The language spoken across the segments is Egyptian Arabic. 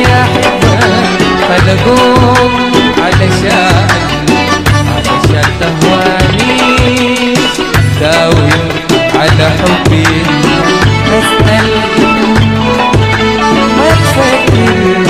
خلقوني أحبك خلقوك علشان علشان تهواني داوم على حبي أسأل ما تفكر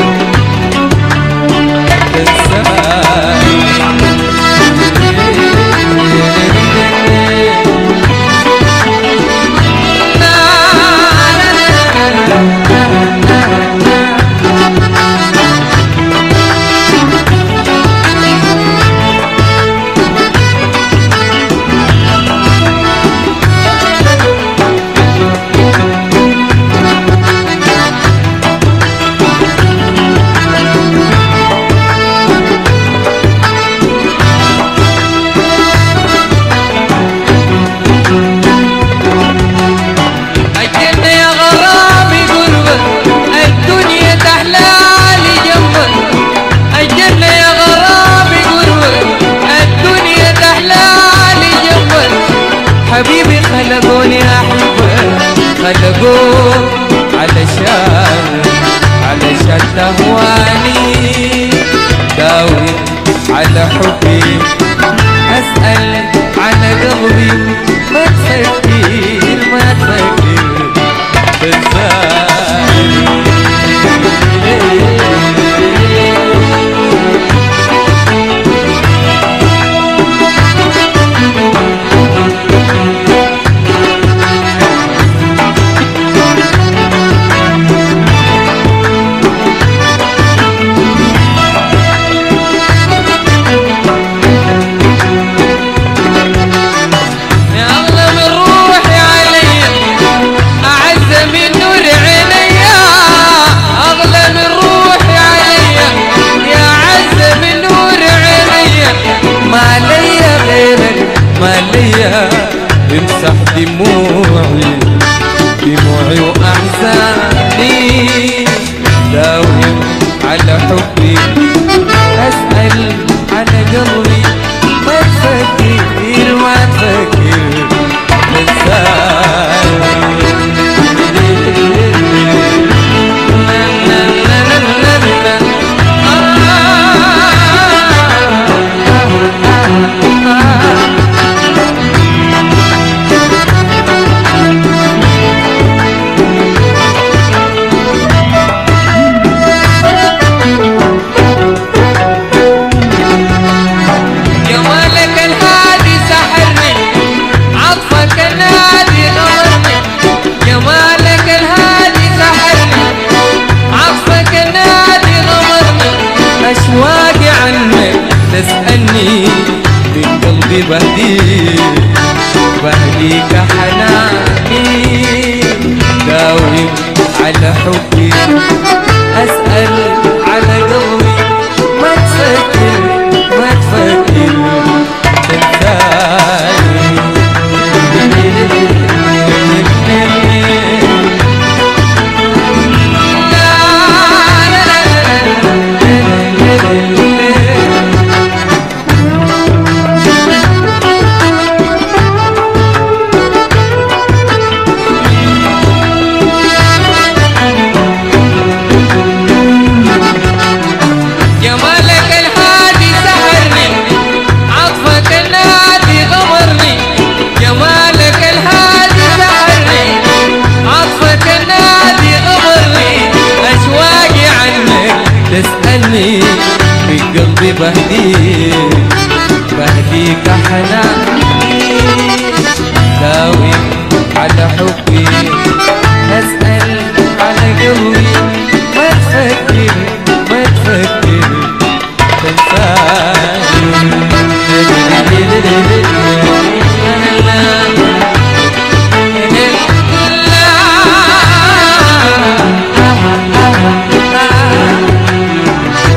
أجلنا يا غرامي قربك الدنيا تحلالي جنبك أجلنا يا غرامي قربك الدنيا تحلالي جنبك حبيبي خلقوني أحبك خلقوك علشان علشان تهواني داوي على حبي أسأل على قلبي ما تفكر ما تفكر يا أغلى من روحي علي أعز من نور عيني أغلى من روحي علي يا أعز من نور عيني ما ليا غيرك ما ليا امسح دموعي دموعي وأحزاني داوم على حبي أسأل على قلبي ما تفكر ما تفكر جمالك الهادي سحرني عطفك النادي غمرني جمالك الهادي سحرني عطفك النادي غمرني أشواقي عنك تسألني من قلبي بهديك بهديك حناني داوم على حبي أسأل على قلبي ما تفكر ما تفكر تنساني جمالك الهادي سحرني عطفك النادي غمرني جمالك الهادي سحرني عطفك النادي غمرني أشواقي عنك تسألني في قلبي بهديك بهديك حناني داوم على حبي أسأل على قلبي ما تفكر ما تفكر تنساني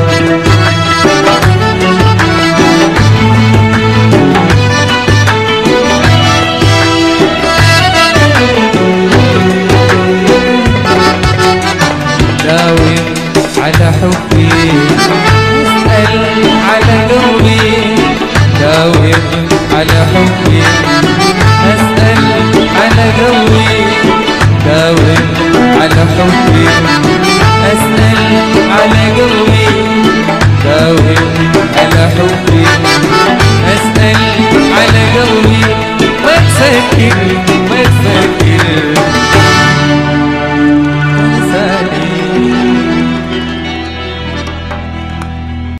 داوم على حبي اسأل على قلبي داوم على حبي اسأل على قلبي داوم على حبي اسأل على لكن